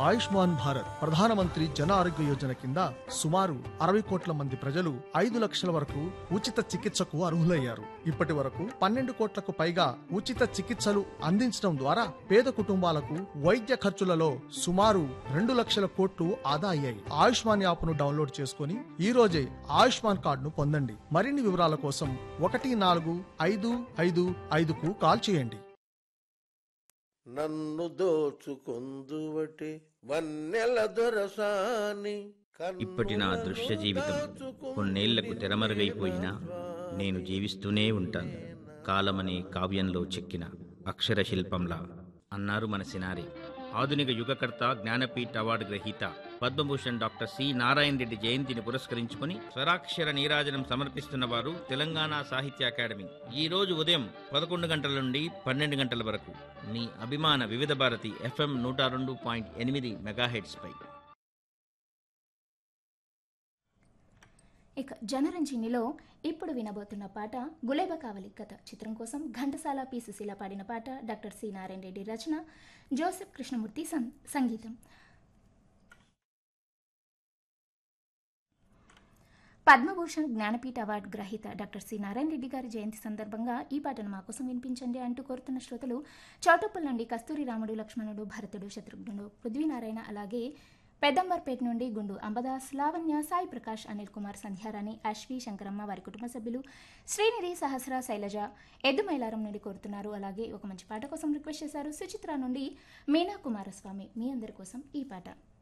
ఆయుష్మాన్ భారత్ ప్రధానమంత్రి జన ఆరోగ్య యోజన కింద సుమారు అరవై కోట్ల మంది ప్రజలు ఐదు లక్షల వరకు ఉచిత చికిత్సకు అర్హులయ్యారు ఇప్పటి వరకు పన్నెండు కోట్లకు పైగా ఉచిత చికిత్సలు అందించడం ద్వారా పేద కుటుంబాలకు వైద్య ఖర్చులలో సుమారు రెండు లక్షల కోట్లు ఆదా అయ్యాయి ఆయుష్మాన్ యాప్ను డౌన్లోడ్ చేసుకుని ఈ రోజే ఆయుష్మాన్ కార్డును పొందండి మరిన్ని వివరాల కోసం ఒకటి నాలుగు ఐదు ఐదు ఐదుకు కాల్ చేయండి నన్ను దోచుకొందువటి వన్నెల దొరసాని ఇప్పటి నా దృశ్య జీవితం కొన్నేళ్లకు తెరమరుగైపోయినా నేను జీవిస్తూనే ఉంటాను కాలమనే కావ్యంలో చెక్కిన అక్షర శిల్పంలా అన్నారు మన సినారి ఆధునిక యుగకర్త జ్ఞానపీఠ అవార్డు గ్రహీత పద్మభూషణ్ డాక్టర్ సి నారాయణ రెడ్డి జయంతిని పురస్కరించుకుని స్వరాక్షర నీరాజనం సమర్పిస్తున్న వారు తెలంగాణ సాహిత్య అకాడమీ ఈ రోజు ఉదయం పదకొండు గంటల నుండి పన్నెండు గంటల వరకు మీ అభిమాన వివిధ భారతి ఎఫ్ఎం నూట రెండు పాయింట్ ఎనిమిది మెగాహెడ్స్ పై ఇక జనరంజనిలో ఇప్పుడు వినబోతున్న పాట గులేబ కావలి కథ చిత్రం కోసం ఘంటసాల పి సుశీల పాడిన పాట డాక్టర్ సి నారాయణ రెడ్డి రచన జోసెఫ్ కృష్ణమూర్తి సం- సంగీతం పద్మభూషణ్ జ్ఞానపీఠ అవార్డు గ్రహీత డాక్టర్ సి నారాయణ రెడ్డి గారి జయంతి సందర్భంగా ఈ పాటను మా కోసం వినిపించండి అంటూ కోరుతున్న శ్రోతలు చౌటప్పల్ నుండి కస్తూరి రాముడు లక్ష్మణుడు భరతుడు శత్రుఘ్నుడు పృథ్వీనారాయణ అలాగే పెద్దంబర్పేట నుండి గుండు అంబదాస్ లావణ్య సాయి ప్రకాష్ అనిల్ కుమార్ సంధ్యారాణి అశ్వి శంకరమ్మ వారి కుటుంబ సభ్యులు శ్రీనిధి సహస్ర శైలజ ఎద్దు మైలారం నుండి కోరుతున్నారు అలాగే ఒక మంచి పాట కోసం రిక్వెస్ట్ చేశారు సుచిత్ర నుండి మీనా కుమారస్వామి మీ అందరి కోసం ఈ పాట